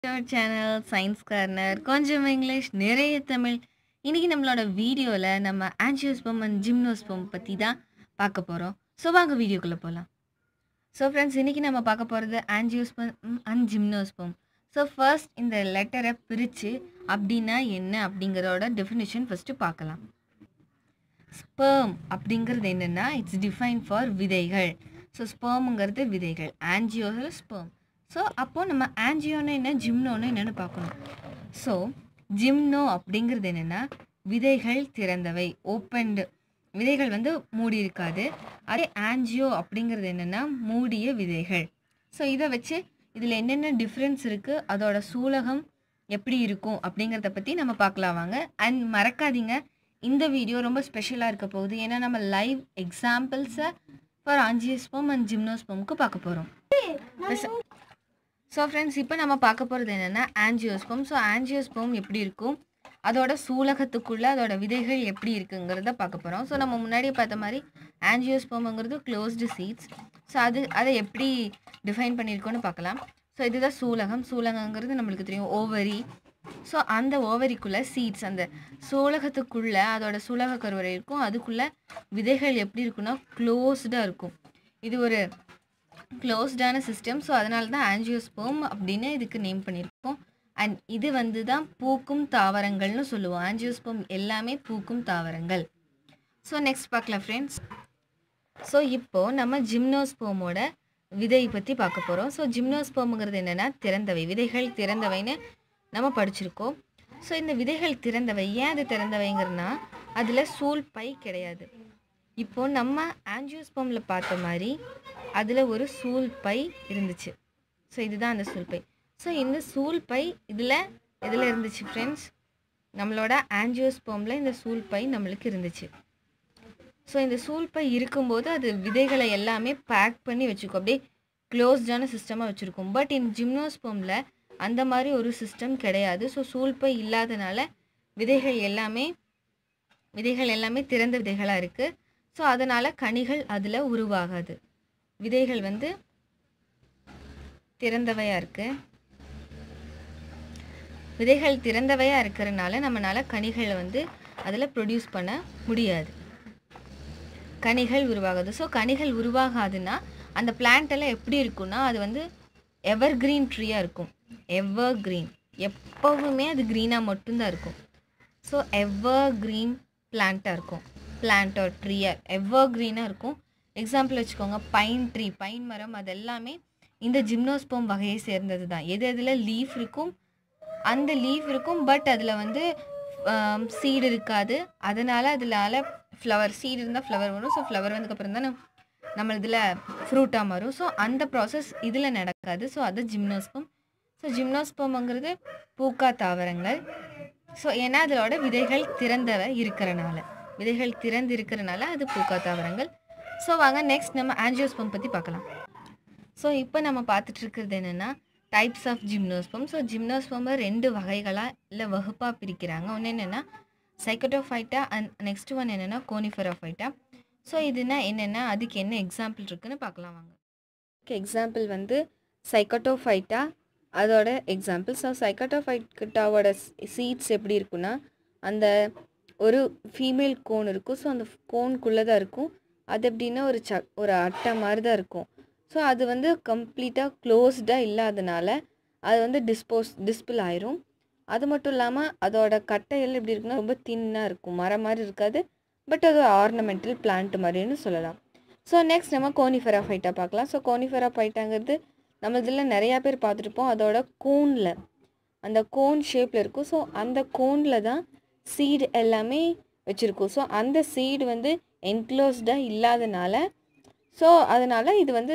channel science corner கொஞ்சம் English நிறைய தமிழ் இன்னைக்கு நம்மளோட வீடியோவில் நம்ம ஆன்ஜியோஸ்பம் அண்ட் ஜிம்னோஸ்பம் பற்றி தான் பார்க்க போகிறோம் ஸோ வாங்க வீடியோக்குள்ளே போகலாம் ஸோ ஃப்ரெண்ட்ஸ் இன்றைக்கி நம்ம பார்க்க போகிறது angiosperm and gymnosperm so first இந்த லெட்டரை பிரித்து அப்படின்னா என்ன அப்படிங்கிறதோட டெஃபினிஷன் ஃபஸ்ட்டு பார்க்கலாம் ஸ்பெர்ம் அப்படிங்கிறது என்னென்னா இட்ஸ் டிஃபைன் ஃபார் விதைகள் ஸோ ஸ்பெர்முங்கிறது விதைகள் ஆன்ஜியோவில் ஸ்பெர்ம் ஸோ அப்போது நம்ம ஆன்ஜியோன்னு என்ன ஜிம்னோன்னு என்னென்னு பார்க்கணும் ஸோ ஜிம்னோ அப்படிங்கிறது என்னென்னா விதைகள் திறந்தவை ஓப்பன்டு விதைகள் வந்து மூடி இருக்காது அதே ஆன்ஜியோ அப்படிங்கிறது என்னென்னா மூடிய விதைகள் ஸோ இதை வச்சு இதில் என்னென்ன டிஃப்ரென்ஸ் இருக்குது அதோட சூலகம் எப்படி இருக்கும் அப்படிங்கிறத பற்றி நம்ம பார்க்கலாம் வாங்க அண்ட் மறக்காதீங்க இந்த வீடியோ ரொம்ப ஸ்பெஷலாக இருக்க போகுது ஏன்னா நம்ம லைவ் எக்ஸாம்பிள்ஸை ஃபார் ஆன்ஜியோஸ்பம் அண்ட் ஜிம்னோஸ்பம்க்கு பார்க்க போகிறோம் ஸோ ஃப்ரெண்ட்ஸ் இப்போ நம்ம பார்க்க போகிறது என்னென்னா ஆன்ஜியோஸ்பம் ஸோ ஆன்ஜியோஸ்பம் எப்படி இருக்கும் அதோட சூலகத்துக்குள்ளே அதோட விதைகள் எப்படி இருக்குங்கிறத பார்க்க போகிறோம் ஸோ நம்ம முன்னாடியே பார்த்த மாதிரி ஆன்ஜியோஸ்பம்ங்கிறது க்ளோஸ்டு சீட்ஸ் ஸோ அது அதை எப்படி டிஃபைன் பண்ணியிருக்கோன்னு பார்க்கலாம் ஸோ இதுதான் சூலகம் சூலகங்கிறது நம்மளுக்கு தெரியும் ஓவரி ஸோ அந்த ஓவரிக்குள்ளே சீட்ஸ் அந்த சூலகத்துக்குள்ளே அதோட சூலக கருவறை இருக்கும் அதுக்குள்ளே விதைகள் எப்படி இருக்குன்னா க்ளோஸ்டாக இருக்கும் இது ஒரு க்ளோஸ்டான சிஸ்டம் ஸோ அதனால தான் ஆன்ஜியோஸ்போம் அப்படின்னு இதுக்கு நேம் பண்ணியிருக்கோம் அண்ட் இது வந்து தான் பூக்கும் தாவரங்கள்னு சொல்லுவோம் ஆன்ஜியோஸ்போம் எல்லாமே பூக்கும் தாவரங்கள் ஸோ நெக்ஸ்ட் பார்க்கலாம் ஃப்ரெண்ட்ஸ் ஸோ இப்போது நம்ம ஜிம்னோஸ்போமோட விதை பற்றி பார்க்க போகிறோம் ஸோ ஜிம்னோஸ்போமுங்கிறது என்னென்னா திறந்தவை விதைகள் திறந்தவைன்னு நம்ம படிச்சிருக்கோம் ஸோ இந்த விதைகள் திறந்தவை ஏன் அது திறந்தவைங்கிறதுனா அதில் சூல் பை கிடையாது இப்போ நம்ம ஆன்ஜியோஸ்போமில் பார்த்த மாதிரி அதில் ஒரு சூல் பை இருந்துச்சு ஸோ இதுதான் அந்த சூல் பை ஸோ இந்த சூல் பை இதில் எதில் இருந்துச்சு ஃப்ரெண்ட்ஸ் நம்மளோட ஆன்ஜியோஸ்போமில் இந்த சூல் பை நம்மளுக்கு இருந்துச்சு ஸோ இந்த சூல் பை இருக்கும்போது அது விதைகளை எல்லாமே பேக் பண்ணி வச்சுருக்கும் அப்படியே க்ளோஸ்டான சிஸ்டமாக வச்சுருக்கும் பட் இன் ஜிம்னோஸ்போமில் அந்த மாதிரி ஒரு சிஸ்டம் கிடையாது ஸோ சூழ்பை இல்லாதனால விதைகள் எல்லாமே விதைகள் எல்லாமே திறந்த விதைகளாக இருக்குது ஸோ அதனால் கனிகள் அதில் உருவாகாது விதைகள் வந்து திறந்தவையாக இருக்குது விதைகள் திறந்தவையாக இருக்கிறனால நம்மளால் கனிகளை வந்து அதில் ப்ரொடியூஸ் பண்ண முடியாது கனிகள் உருவாகாது ஸோ கனிகள் உருவாகாதுன்னா அந்த பிளான்ட் எல்லாம் எப்படி இருக்குன்னா அது வந்து எவர் கிரீன் ட்ரீயாக இருக்கும் எவர் க்ரீன் எப்போவுமே அது க்ரீனாக மட்டும்தான் இருக்கும் ஸோ எவர் க்ரீன் பிளான்ட்டாக இருக்கும் பிளான்ட்டோ ட்ரீயாக எவர் க்ரீனாக இருக்கும் எக்ஸாம்பிள் வச்சுக்கோங்க பைன் ட்ரீ பைன் மரம் அது எல்லாமே இந்த ஜிம்னோஸ்போம் வகையை சேர்ந்தது தான் எது அதில் லீஃப் இருக்கும் அந்த லீஃப் இருக்கும் பட் அதில் வந்து சீடு இருக்காது அதனால் அதில் ஃப்ளவர் சீடு இருந்தால் ஃப்ளவர் வரும் ஸோ ஃப்ளவர் வந்ததுக்கப்புறம் தான் நம்ம இதில் ஃப்ரூட்டாக மாறும் ஸோ அந்த ப்ராசஸ் இதில் நடக்காது ஸோ அது ஜிம்னோஸ்பம் ஸோ ஜிம்னோஸ்போம்ங்கிறது பூக்கா தாவரங்கள் ஸோ ஏன்னா அதோட விதைகள் திறந்தவை இருக்கிறனால விதைகள் திறந்து இருக்கிறனால அது பூக்கா தாவரங்கள் ஸோ வாங்க நெக்ஸ்ட் நம்ம ஆன்ஜியோஸ்பம் பற்றி பார்க்கலாம் ஸோ இப்போ நம்ம பார்த்துட்டு இருக்கிறது என்னென்னா டைப்ஸ் ஆஃப் ஜிம்னோஸ்பம் ஸோ ஜிம்னோஸ்பமை ரெண்டு வகைகளாக இல்லை வகுப்பாக பிரிக்கிறாங்க ஒன்று என்னென்னா சைக்கட்டோஃபைட்டா அண்ட் நெக்ஸ்ட் ஒன் என்னென்னா கோனிஃபெரோஃபைட்டா ஸோ இதுனா என்னென்னா அதுக்கு என்ன எக்ஸாம்பிள் இருக்குன்னு பார்க்கலாம் வாங்க எக்ஸாம்பிள் வந்து சைக்கட்டோஃபைட்டா அதோட எக்ஸாம்பிள் ஸோ சைக்கட்டோஃபைட்டாவோட சீட்ஸ் எப்படி இருக்குன்னா அந்த ஒரு ஃபீமேல் கோன் இருக்கும் ஸோ அந்த கோனுக்குள்ளே தான் இருக்கும் அது எப்படின்னா ஒரு ச ஒரு அட்டை மாதிரி தான் இருக்கும் ஸோ அது வந்து கம்ப்ளீட்டாக க்ளோஸ்டாக இல்லாதனால அது வந்து டிஸ்போஸ் டிஸ்பிள் ஆயிரும் அது மட்டும் இல்லாமல் அதோட கட்டைகள் எப்படி இருக்குன்னா ரொம்ப தின்னாக இருக்கும் மரம் மாதிரி இருக்காது பட் அது ஆர்னமெண்டல் பிளான்ட் மாதிரின்னு சொல்லலாம் ஸோ நெக்ஸ்ட் நம்ம கோனிஃபெரா ஃபைட்டா பார்க்கலாம் ஸோ கோனிஃபெரா ஃபைட்டாங்கிறது நம்ம இதில் நிறையா பேர் பார்த்துருப்போம் அதோட கோனில் அந்த கோன் ஷேப்பில் இருக்கும் ஸோ அந்த கோனில் தான் சீடு எல்லாமே வச்சுருக்கும் ஸோ அந்த சீடு வந்து என்க்ளோஸ்டாக இல்லாதனால ஸோ அதனால் இது வந்து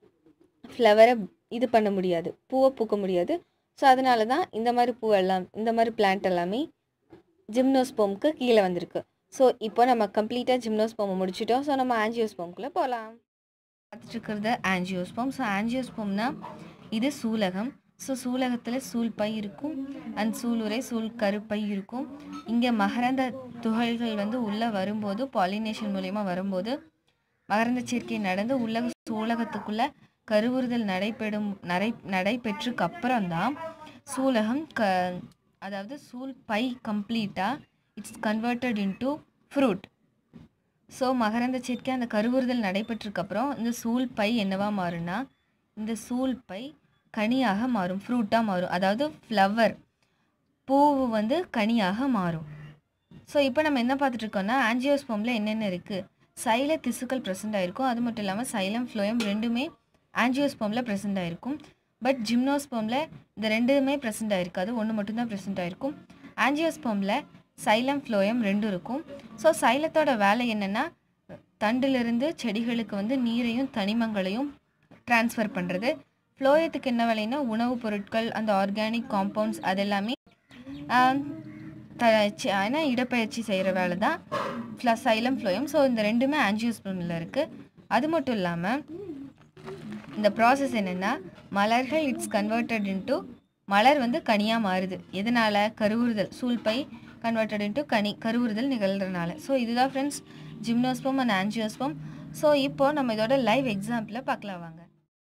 ஃப்ளவரை இது பண்ண முடியாது பூவை பூக்க முடியாது ஸோ அதனால தான் இந்த மாதிரி பூவெல்லாம் இந்த மாதிரி பிளான்ட் எல்லாமே ஜிம்னோஸ்போம்க்கு கீழே வந்திருக்கு ஸோ இப்போ நம்ம கம்ப்ளீட்டாக ஜிம்னோஸ்போமை முடிச்சிட்டோம் ஸோ நம்ம ஆன்ஜியோஸ்போம்குள்ளே போகலாம் பார்த்துட்டு இருக்கிறது ஆன்ஜியோஸ்போம் ஸோ ஆன்ஜியோஸ்போம்னா இது சூலகம் ஸோ சூலகத்தில் சூல் பை இருக்கும் அண்ட் சூளுரை சூல் கருப்பை இருக்கும் இங்கே மகரந்த துகள்கள் வந்து உள்ளே வரும்போது பாலினேஷன் மூலயமா வரும்போது மகரந்த சேர்க்கை நடந்து உலக சூலகத்துக்குள்ளே கருவுறுதல் நடைபெறும் நடை நடைபெற்றுக்கு அப்புறம்தான் சூலகம் க அதாவது சூல் பை கம்ப்ளீட்டாக it's converted into fruit so மகரந்த சேர்க்கை அந்த கருவுறுதல் நடைபெற்றதுக்கப்புறம் இந்த சூல் பை என்னவா மாறும்னா இந்த சூல் பை கனியாக மாறும் ஃப்ரூட்டாக மாறும் அதாவது ஃப்ளவர் பூவு வந்து கனியாக மாறும் ஸோ இப்போ நம்ம என்ன பார்த்துட்டு இருக்கோம்னா ஆஞ்சியோஸ்போமில் என்னென்ன இருக்குது சைல திசுக்கள் ப்ரெசென்ட் ஆகிருக்கும் அது மட்டும் இல்லாமல் சைலம் ஃப்ளோயம் ரெண்டுமே ஆஞ்சியோஸ்போமில் ப்ரெசென்ட் ஆகிருக்கும் பட் ஜிம்னோஸ்போமில் இந்த ரெண்டுமே ப்ரெசென்ட் ஆகிருக்காது ஒன்று மட்டும்தான் ப்ரெசென்ட் ஆகிருக்கும் ஆஞ்சியோஸ்போமில் சைலம் ஃப்ளோயம் ரெண்டும் இருக்கும் ஸோ சைலத்தோட வேலை என்னென்னா தண்டிலிருந்து செடிகளுக்கு வந்து நீரையும் தனிமங்களையும் ட்ரான்ஸ்ஃபர் பண்ணுறது ஃப்ளோயத்துக்கு என்ன வேலைன்னா உணவுப் பொருட்கள் அந்த ஆர்கானிக் காம்பவுண்ட்ஸ் அதெல்லாமே ஆஹ், த சி- ஏன்னா இடப்பெயர்ச்சி செய்கிற வேலை தான் ஃப்ள சைலம் ஃப்ளோயம் ஸோ இந்த ரெண்டுமே ஆஞ்சியோஸ்போமில் இருக்குது அது மட்டும் இல்லாமல் இந்த ப்ராசஸ் என்னென்னா மலர்கள் இட்ஸ் கன்வெர்ட்டட் இன்டு மலர் வந்து கனியாக மாறுது எதனால் கருவுறுதல் சூல்பை கன்வெர்ட்டட் இன்டு கனி கருவுறுதல் நிகழ்கிறனால ஸோ இதுதான் friends gymnosperm and angiosperm so இப்போ நம்ம இதோட லைவ் எக்ஸாம்பிளில் பார்க்கலாம் வாங்க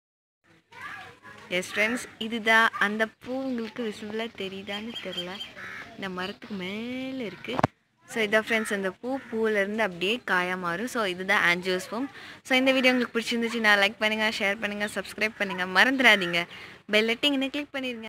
எஸ் ஃப்ரெண்ட்ஸ் இதுதான் அந்த பூ உங்களுக்கு விசிபிளாக தெரியுதான்னு தெரில இந்த மரத்துக்கு மேலே இருக்குது ஸோ இதான் ஃப்ரெண்ட்ஸ் அந்த பூ பூவிலேருந்து அப்படியே காயாக மாறும் ஸோ இதுதான் ஆன்ஜியோஸ்போம் ஸோ இந்த வீடியோ உங்களுக்கு பிடிச்சிருந்துச்சுன்னா லைக் பண்ணுங்கள் ஷேர் பண்ணுங்கள் சப்ஸ்கிரைப் பண்ணுங்கள் மறந்துடாதீங்க பெல் ஐட்டிங்கன்னு கிளிக் பண்ணிடுங்க